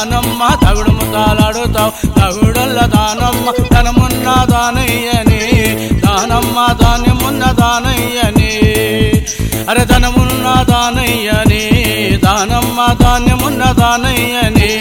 దానమ్మ తగుడు ముతాలాడుతావు తగుడల్ల దానమ్మ ధనమున్న దానయ్యని దానమ్మ ధాన్యమున్న దానయ్యని అరే ధనమున్న దానయ్యని దానమ్మ ధాన్యమున్న దానయ్యని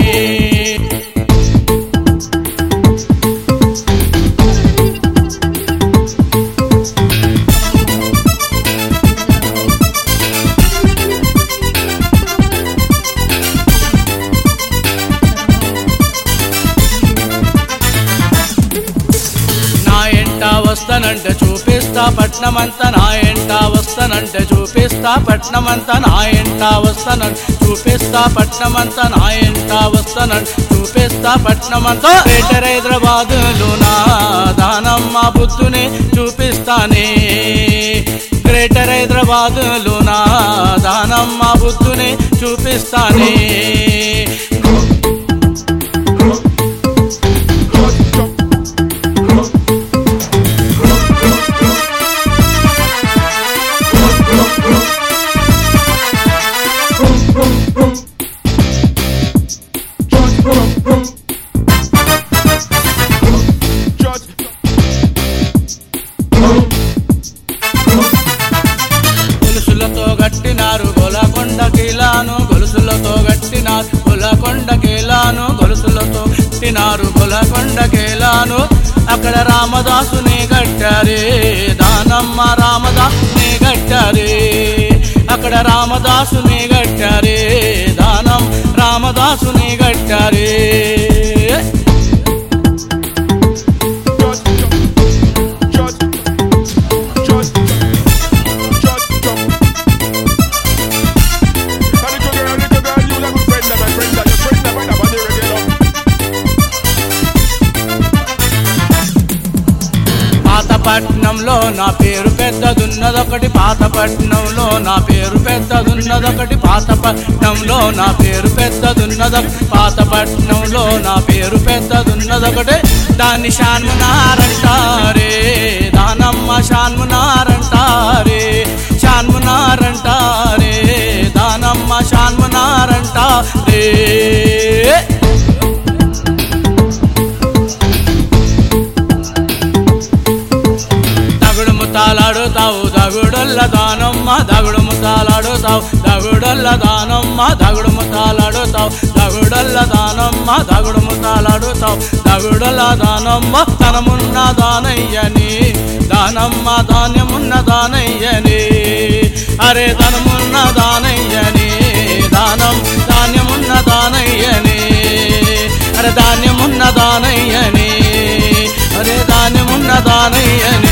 నా ఎంట వస్తానంటే చూపిస్తా పట్నమంతా నా ఎంట వస్తానంటే చూపిస్తా పట్నమంతా నా ఎంట వస్తానంటే చూపిస్తా పట్నమంతా నా ఎంట వస్తానంటే చూపిస్తా పట్నమంతా గ్రేటర్ హైదరాబాదులో నా దానమ్మ బుద్ధుని చూపిస్తానే గ్రేటర్ హైదరాబాదులో నా దానమ్మ బుద్ధుని చూపిస్తానే గొలుసులతో గట్టినారు గొలకొండ కీలాను గొలుసులతో గట్టినారు గొలకొండ కీలాను గొలుసులతో గట్టినారు గొలకొండ కీలాను అక్కడ రామదాసుని గట్టారే దానమ్మ రామదాసుని గట్టారే అక్కడ రామదాసుని గట్టారే దానం రామదాసుని గట్టారే పాతపట్నంలో నా పేరు పెద్దదున్నదొకటి పాతపట్నంలో నా పేరు పెద్దదున్నదొకటి పాతపట్నంలో నా పేరు పెద్దదున్నదొకటి పాతపట్నంలో నా పేరు పెద్దదున్నదొకటి దాన్ని షాన్మునారంటారే దానమ్మ షాన్మునారంటారే షాన్మునారంటారే దానమ్మ షాన్మునారంటారే దగుడు ముతాలాడుతావు దగుడల్ల దానమ్మ దగుడు ముతాలాడుతావు దగుడల్ల దానమ్మ దగుడు ముతాలాడుతావు దగుడల్ల దానమ్మ దగుడు ముతాలాడుతావు దగుడల్ల దానమ్మ ధనమున్న దానయ్యని దానమ్మ ధాన్యమున్న దానయ్యని అరే ధనమున్న దానయ్యని దానం ధాన్యమున్న దానయ్యని అరే ధాన్యమున్న దానయ్యని అరే ధాన్యమున్న దానయ్యని